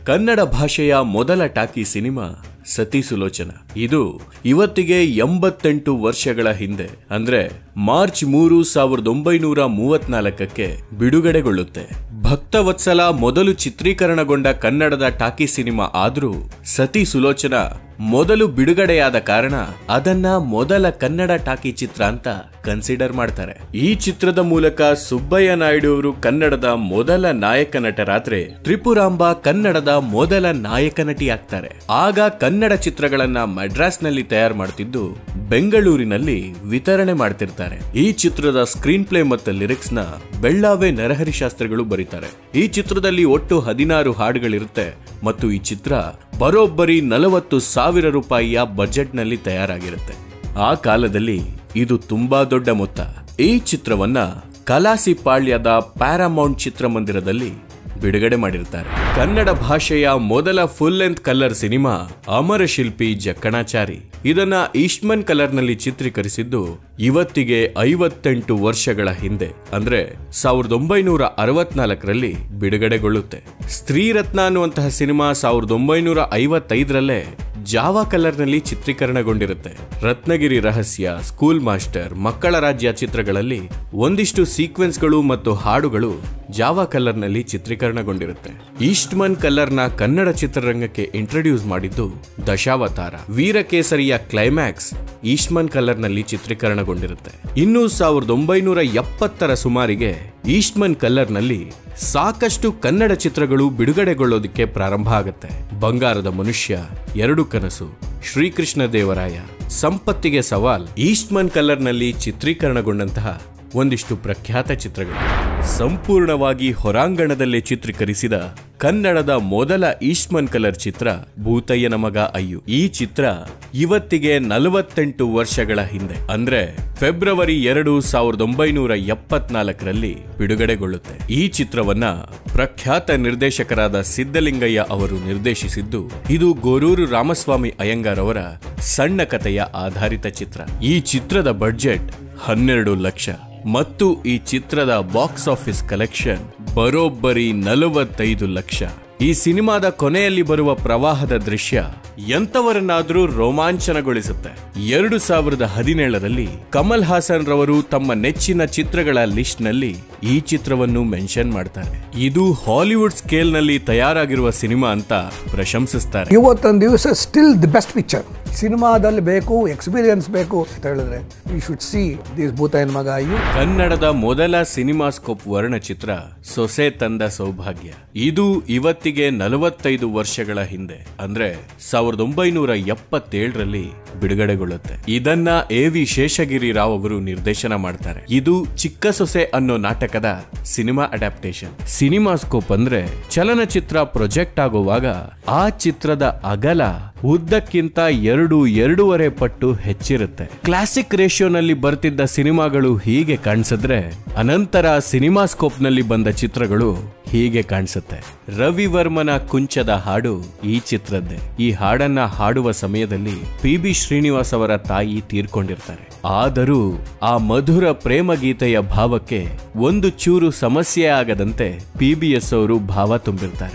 ಕನ್ನಡ ಭಾಷೆಯ ಮೊದಲ ಟಾಕಿ ಸಿನಿಮಾ ಸತಿ ಸುಲೋಚನ ಇದು ಇವತ್ತಿಗೆ ಎಂಬತ್ತೆಂಟು ವರ್ಷಗಳ ಹಿಂದೆ ಅಂದ್ರೆ ಮಾರ್ಚ್ ಮೂರು ಸಾವಿರದ ಒಂಬೈನೂರ ಮೂವತ್ನಾಲ್ಕಕ್ಕೆ ಬಿಡುಗಡೆಗೊಳ್ಳುತ್ತೆ ಭಕ್ತವತ್ಸಲ ಮೊದಲು ಚಿತ್ರೀಕರಣಗೊಂಡ ಕನ್ನಡದ ಟಾಕಿ ಸಿನಿಮಾ ಆದ್ರೂ ಸತಿ ಸುಲೋಚನ ಮೊದಲು ಬಿಡುಗಡೆಯಾದ ಕಾರಣ ಅದನ್ನ ಮೊದಲ ಕನ್ನಡ ಟಾಕಿ ಚಿತ್ರ ಅಂತ ಕನ್ಸಿಡರ್ ಮಾಡ್ತಾರೆ ಈ ಚಿತ್ರದ ಮೂಲಕ ಸುಬ್ಬಯ್ಯ ನಾಯ್ಡು ಅವರು ಕನ್ನಡದ ಮೊದಲ ನಾಯಕ ನಟರಾದ್ರೆ ತ್ರಿಪುರಾಂಬ ಕನ್ನಡದ ಮೊದಲ ನಾಯಕ ನಟಿ ಆಗ್ತಾರೆ ಆಗ ಕನ್ನಡ ಚಿತ್ರಗಳನ್ನ ಮಡ್ರಾಸ್ನಲ್ಲಿ ತಯಾರು ಮಾಡ್ತಿದ್ದು ಬೆಂಗಳೂರಿನಲ್ಲಿ ವಿತರಣೆ ಮಾಡ್ತಿರ್ತಾರೆ ಈ ಚಿತ್ರದ ಸ್ಕ್ರೀನ್ ಪ್ಲೇ ಮತ್ತು ಲಿರಿಕ್ಸ್ ನ ಬೆಳ್ಳಾವೆ ನರಹರಿ ಶಾಸ್ತ್ರಿಗಳು ಬರೀತಾರೆ ಈ ಚಿತ್ರದಲ್ಲಿ ಒಟ್ಟು ಹದಿನಾರು ಹಾಡುಗಳಿರುತ್ತೆ ಮತ್ತು ಈ ಚಿತ್ರ ಬರೋಬ್ಬರಿ ನಲವತ್ತು ಸಾವಿರ ರೂಪಾಯಿಯ ಬಜೆಟ್ನಲ್ಲಿ ತಯಾರಾಗಿರುತ್ತೆ ಆ ಕಾಲದಲ್ಲಿ ಇದು ತುಂಬಾ ದೊಡ್ಡ ಮೊತ್ತ ಈ ಚಿತ್ರವನ್ನ ಕಲಾಸಿಪಾಳ್ಯದ ಪ್ಯಾರಾಮೌಂಟ್ ಚಿತ್ರಮಂದಿರದಲ್ಲಿ ಬಿಡುಗಡೆ ಮಾಡಿರ್ತಾರೆ ಕನ್ನಡ ಭಾಷೆಯ ಮೊದಲ full length colour cinema Amara Shilpi Jakkanachari ಇದನ್ನ ಈಸ್ಟ್ಮನ್ ಕಲರ್ ನಲ್ಲಿ ಚಿತ್ರೀಕರಿಸಿದ್ದು ಇವತ್ತಿಗೆ ಐವತ್ತೆಂಟು ವರ್ಷಗಳ ಹಿಂದೆ ಅಂದ್ರೆ ಸಾವಿರದ ಒಂಬೈನೂರ ಅರವತ್ನಾಲ್ಕರಲ್ಲಿ ಬಿಡುಗಡೆಗೊಳ್ಳುತ್ತೆ ಸ್ತ್ರೀರತ್ನ ಅನ್ನುವಂತಹ ಸಿನಿಮಾ ಸಾವಿರದ ಒಂಬೈನೂರ ಐವತ್ತೈದರಲ್ಲೇ ಜಾವಾ ಕಲರ್ ನಲ್ಲಿ ಚಿತ್ರೀಕರಣಗೊಂಡಿರುತ್ತೆ ರತ್ನಗಿರಿ ರಹಸ್ಯ ಸ್ಕೂಲ್ ಮಾಸ್ಟರ್ ಮಕ್ಕಳ ರಾಜ್ಯ ಚಿತ್ರಗಳಲ್ಲಿ ಒಂದಿಷ್ಟು ಸೀಕ್ವೆನ್ಸ್ಗಳು ಮತ್ತು ಹಾಡುಗಳು ಜಾವಾ ಕಲರ್ ನಲ್ಲಿ ಚಿತ್ರೀಕರಣಗೊಂಡಿರುತ್ತೆ ಈಸ್ಟ್ಮನ್ ಕಲರ್ ನ ಕನ್ನಡ ಚಿತ್ರರಂಗಕ್ಕೆ ಇಂಟ್ರೊಡ್ಯೂಸ್ ಮಾಡಿದ್ದು ದಶಾವತಾರ ವೀರಕೇಸರಿಯ ಕ್ಲೈಮ್ಯಾಕ್ಸ್ ಈಸ್ಟ್ಮನ್ ಕಲರ್ ನಲ್ಲಿ ಚಿತ್ರೀಕರಣಗೊಂಡಿರುತ್ತೆ ಇನ್ನು ಸಾವಿರದ ಒಂಬೈನೂರ ಎಪ್ಪತ್ತರ ಸುಮಾರಿಗೆ ಈಸ್ಟ್ಮನ್ ಕಲರ್ ನಲ್ಲಿ ಸಾಕಷ್ಟು ಕನ್ನಡ ಚಿತ್ರಗಳು ಬಿಡುಗಡೆಗೊಳ್ಳೋದಕ್ಕೆ ಪ್ರಾರಂಭ ಆಗುತ್ತೆ ಬಂಗಾರದ ಮನುಷ್ಯ ಎರಡು ಕನಸು ಶ್ರೀಕೃಷ್ಣ ದೇವರಾಯ ಸಂಪತ್ತಿಗೆ ಸವಾಲ್ ಈಸ್ಟ್ಮನ್ ಕಲರ್ ನಲ್ಲಿ ಚಿತ್ರೀಕರಣಗೊಂಡಂತಹ ಒಂದಿಷ್ಟು ಪ್ರಖ್ಯಾತ ಚಿತ್ರಗಳು ಸಂಪೂರ್ಣವಾಗಿ ಹೊರಾಂಗಣದಲ್ಲೇ ಚಿತ್ರೀಕರಿಸಿದ ಕನ್ನಡದ ಮೊದಲ ಈಸ್ಟ್ಮನ್ ಕಲರ್ ಚಿತ್ರ ಭೂತಯ್ಯನ ಮಗ ಅಯ್ಯು ಈ ಚಿತ್ರ ಇವತ್ತಿಗೆ ನಲವತ್ತೆಂಟು ವರ್ಷಗಳ ಹಿಂದೆ ಅಂದ್ರೆ ಫೆಬ್ರವರಿ ಎರಡು ಸಾವಿರದ ಒಂಬೈನೂರ ಎಪ್ಪತ್ನಾಲ್ಕರಲ್ಲಿ ಬಿಡುಗಡೆಗೊಳ್ಳುತ್ತೆ ಈ ಚಿತ್ರವನ್ನ ಪ್ರಖ್ಯಾತ ನಿರ್ದೇಶಕರಾದ ಸಿದ್ದಲಿಂಗಯ್ಯ ಅವರು ನಿರ್ದೇಶಿಸಿದ್ದು ಇದು ಗೋರೂರು ರಾಮಸ್ವಾಮಿ ಅಯ್ಯಂಗಾರ್ ಅವರ ಸಣ್ಣ ಕಥೆಯ ಆಧಾರಿತ ಚಿತ್ರ ಈ ಚಿತ್ರದ ಬಡ್ಜೆಟ್ ಹನ್ನೆರಡು ಲಕ್ಷ ಮತ್ತು ಈ ಚಿತ್ರದ ಬಾಕ್ಸ್ ಆಫೀಸ್ ಕಲೆಕ್ಷನ್ ಬರೋಬ್ಬರಿ ನಲವತ್ತೈದು ಲಕ್ಷ ಈ ಸಿನಿಮಾದ ಕೊನೆಯಲ್ಲಿ ಬರುವ ಪ್ರವಾಹದ ದೃಶ್ಯ ಎಂತವರನ್ನಾದ್ರೂ ರೋಮಾಂಚನಗೊಳಿಸುತ್ತೆ ಎರಡು ಸಾವಿರದ ಹದಿನೇಳರಲ್ಲಿ ಕಮಲ್ ಹಾಸನ್ ರವರು ತಮ್ಮ ನೆಚ್ಚಿನ ಚಿತ್ರಗಳ ಲಿಸ್ಟ್ ನಲ್ಲಿ ಈ ಚಿತ್ರವನ್ನು ಮೆನ್ಷನ್ ಮಾಡ್ತಾರೆ ಇದು ಹಾಲಿವುಡ್ ಸ್ಕೇಲ್ ನಲ್ಲಿ ತಯಾರಾಗಿರುವ ಸಿನಿಮಾ ಅಂತ ಪ್ರಶಂಸಿಸ್ತಾರೆ ಇವತ್ತೊಂದು ದಿವಸ ಸ್ಟಿಲ್ ದಿ ಬೆಸ್ಟ್ ಪಿಕ್ಚರ್ ಸಿನಿಮಾದಲ್ಲಿ ಬೇಕು ಎಕ್ಸ್ಪೀರಿಯನ್ಸ್ ಬೇಕು ಅಂತ ಹೇಳಿದ್ರೆ you should see this Bhootayyana Maga Ayyu ಕನ್ನಡದ ಮೊದಲ ಸಿನಿಮಾಸ್ಕೋಪ್ ವರ್ಣಚಿತ್ರ ಸೊಸೆ ತಂದ ಸೌಭಾಗ್ಯ ಇದು ಇವತ್ತಿಗೆ ನಲವತ್ತೈದು ವರ್ಷಗಳ ಹಿಂದೆ ಅಂದ್ರೆ ಸಾವಿರದ ಒಂಬೈನೂರ ಎಪ್ಪತ್ತೇಳರಲ್ಲಿ ಬಿಡುಗಡೆಗೊಳ್ಳುತ್ತೆ ಇದನ್ನ ಎ ವಿ ಶೇಷಗಿರಿ ರಾವ್ ಅವರು ನಿರ್ದೇಶನ ಮಾಡ್ತಾರೆ ಇದು ಚಿಕ್ಕ ಸೊಸೆ ಅನ್ನೋ ನಾಟಕದ ಸಿನಿಮಾ ಅಡಾಪ್ಟೇಷನ್ ಸಿನಿಮಾಸ್ಕೋಪ್ ಅಂದ್ರೆ ಚಲನಚಿತ್ರ ಪ್ರೊಜೆಕ್ಟ್ ಆಗುವಾಗ ಆ ಚಿತ್ರದ ಅಗಲ ಉದ್ದಕ್ಕಿಂತ ಎರಡು ಎರಡೂವರೆ ಪಟ್ಟು ಹೆಚ್ಚಿರುತ್ತೆ ಕ್ಲಾಸಿಕ್ ರೇಷಿಯೋನಲ್ಲಿ ಬರ್ತಿದ್ದ ಸಿನಿಮಾಗಳು ಹೀಗೆ ಕಾಣಿಸಿದ್ರೆ ಅನಂತರ ಸಿನಿಮಾಸ್ಕೋಪ್ ನಲ್ಲಿ ಬಂದ ಚಿತ್ರಗಳು ಹೀಗೆ ಕಾಣಿಸುತ್ತೆ ರವಿವರ್ಮನ ಕುಂಚದ ಹಾಡು ಈ ಚಿತ್ರದ್ದೇ ಈ ಹಾಡನ್ನ ಹಾಡುವ ಸಮಯದಲ್ಲಿ ಪಿ ಬಿ ಶ್ರೀನಿವಾಸ್ ಅವರ ತಾಯಿ ತೀರ್ಕೊಂಡಿರ್ತಾರೆ ಆದರೂ ಆ ಮಧುರ ಪ್ರೇಮ ಗೀತೆಯ ಭಾವಕ್ಕೆ ಒಂದು ಚೂರು ಸಮಸ್ಯೆ ಆಗದಂತೆ ಪಿ ಬಿ ಎಸ್ ಅವರು ಭಾವ ತುಂಬಿರ್ತಾರೆ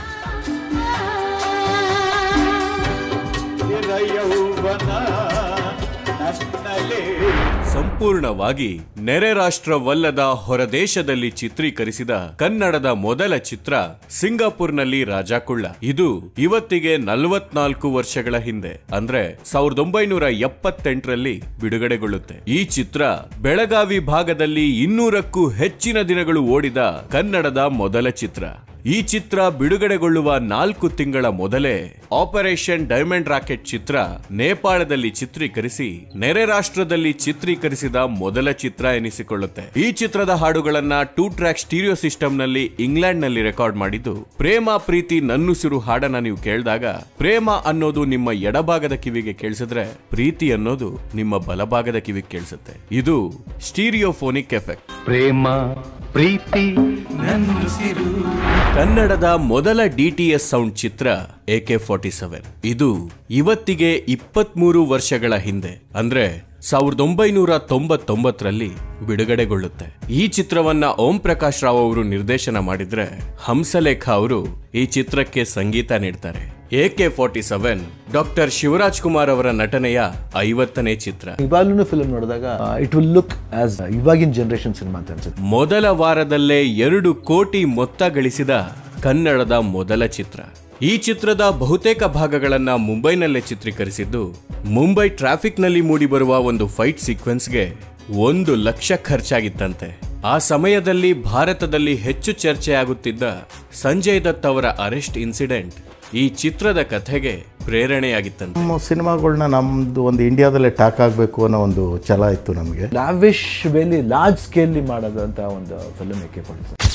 ಸಂಪೂರ್ಣವಾಗಿ ನೆರೆ ರಾಷ್ಟ್ರವಲ್ಲದ ಹೊರದೇಶದಲ್ಲಿ ಚಿತ್ರೀಕರಿಸಿದ ಕನ್ನಡದ ಮೊದಲ ಚಿತ್ರ ಸಿಂಗಾಪುರ್ನಲ್ಲಿ ರಾಜಾಕುಳ್ಳ ಇದು ಇವತ್ತಿಗೆ ನಲವತ್ನಾಲ್ಕು ವರ್ಷಗಳ ಹಿಂದೆ ಅಂದ್ರೆ ಸಾವಿರದ ಒಂಬೈನೂರ ಎಪ್ಪತ್ತೆಂಟರಲ್ಲಿ ಬಿಡುಗಡೆಗೊಳ್ಳುತ್ತೆ ಈ ಚಿತ್ರ ಬೆಳಗಾವಿ ಭಾಗದಲ್ಲಿ ಇನ್ನೂರಕ್ಕೂ ಹೆಚ್ಚಿನ ದಿನಗಳು ಓಡಿದ ಕನ್ನಡದ ಮೊದಲ ಚಿತ್ರ ಈ ಚಿತ್ರ ಬಿಡುಗಡೆಗೊಳ್ಳುವ ನಾಲ್ಕು ತಿಂಗಳ ಮೊದಲೇ ಆಪರೇಷನ್ ಡೈಮಂಡ್ ರಾಕೆಟ್ ಚಿತ್ರ ನೇಪಾಳದಲ್ಲಿ ಚಿತ್ರೀಕರಿಸಿ ನೆರೆ ರಾಷ್ಟ್ರದಲ್ಲಿ ಚಿತ್ರೀಕರಿಸಿದ ಮೊದಲ ಚಿತ್ರ ಎನಿಸಿಕೊಳ್ಳುತ್ತೆ ಈ ಚಿತ್ರದ ಹಾಡುಗಳನ್ನ ಟೂ ಟ್ರ್ಯಾಕ್ ಸ್ಟೀರಿಯೋ ಸಿಸ್ಟಮ್ ನಲ್ಲಿ ಇಂಗ್ಲೆಂಡ್ ನಲ್ಲಿ ರೆಕಾರ್ಡ್ ಮಾಡಿದ್ದು ಪ್ರೇಮ ಪ್ರೀತಿ ನನ್ನುಸಿರು ಹಾಡನ್ನ ನೀವು ಕೇಳಿದಾಗ ಪ್ರೇಮ ಅನ್ನೋದು ನಿಮ್ಮ ಎಡಭಾಗದ ಕಿವಿಗೆ ಕೇಳಿಸಿದ್ರೆ ಪ್ರೀತಿ ಅನ್ನೋದು ನಿಮ್ಮ ಬಲಭಾಗದ ಕಿವಿಗೆ ಕೇಳಿಸುತ್ತೆ ಇದು ಸ್ಟೀರಿಯೋಫೋನಿಕ್ ಎಫೆಕ್ಟ್ ಪ್ರೇಮ ಪ್ರೀತಿ ನನ್ನುಸಿರು ಕನ್ನಡದ ಮೊದಲ ಡಿಟಿಎಸ್ ಸೌಂಡ್ ಚಿತ್ರ ಎಕೆ ಫಾರ್ಟಿ ಸೆವೆನ್ ಇದು ಇವತ್ತಿಗೆ ಇಪ್ಪತ್ಮೂರು ವರ್ಷಗಳ ಹಿಂದೆ ಅಂದ್ರೆ ಸಾವಿರದ ಒಂಬೈನೂರ ತೊಂಬತ್ತೊಂಬತ್ತರಲ್ಲಿ ಬಿಡುಗಡೆಗೊಳ್ಳುತ್ತೆ ಈ ಚಿತ್ರವನ್ನ ಓಂ ಪ್ರಕಾಶ್ ರಾವ್ ಅವರು ನಿರ್ದೇಶನ ಮಾಡಿದ್ರೆ ಹಂಸಲೇಖ ಅವರು ಈ ಚಿತ್ರಕ್ಕೆ ಸಂಗೀತ ನೀಡ್ತಾರೆ A K forty seven doctor Shivaraj Kumar ಅವರ ನಟನೆಯ ಐವತ್ತನೇ ಚಿತ್ರ ಇವಾಗಲೂ ಫಿಲ್ಮ್ ನೋಡಿದಾಗ ಇಟ್ ವಿಲ್ ಲುಕ್ ಆಸ್ ಇವಾಗಿನ ಜನರೇಷನ್ ಸಿನಿಮಾ ಅಂತ ಅನ್ಸುತ್ತೆ ಮೊದಲ ವಾರದಲ್ಲೇ ಎರಡು ಕೋಟಿ ಮೊತ್ತ ಗಳಿಸಿದ ಕನ್ನಡದ ಮೊದಲ ಚಿತ್ರ ಈ ಚಿತ್ರದ ಬಹುತೇಕ ಭಾಗಗಳನ್ನ ಮುಂಬೈನಲ್ಲೇ ಚಿತ್ರೀಕರಿಸಿದ್ದು ಮುಂಬೈ ಟ್ರಾಫಿಕ್ನಲ್ಲಿ ಮೂಡಿಬರುವ ಒಂದು ಫೈಟ್ ಸೀಕ್ವೆನ್ಸ್ಗೆ ಒಂದು ಲಕ್ಷ ಖರ್ಚಾಗಿತ್ತಂತೆ ಆ ಸಮಯದಲ್ಲಿ ಭಾರತದಲ್ಲಿ ಹೆಚ್ಚು ಚರ್ಚೆಯಾಗುತ್ತಿದ್ದ ಸಂಜಯ್ ದತ್ ಅವರ ಅರೆಸ್ಟ್ ಇನ್ಸಿಡೆಂಟ್ ಈ ಚಿತ್ರದ ಕಥೆಗೆ ಪ್ರೇರಣೆಯಾಗಿತ್ತಂತೆ ನಮ್ಮ ಸಿನಿಮಾಗಳನ್ನ ನಮ್ದು ಒಂದು ಇಂಡಿಯಾದಲ್ಲೇ ಟಾಕ್ ಆಗಬೇಕು ಅನ್ನೋ ಒಂದು ಛಲ ಇತ್ತು ನಮಗೆ ಲಾವಿಶ್ ವೇಲಿ ಲಾರ್ಜ್ ಸ್ಕೇಲಿ ಮಾಡೋದಂತ ಒಂದು ಫಿಲ್ಮ್ ಏಕೆ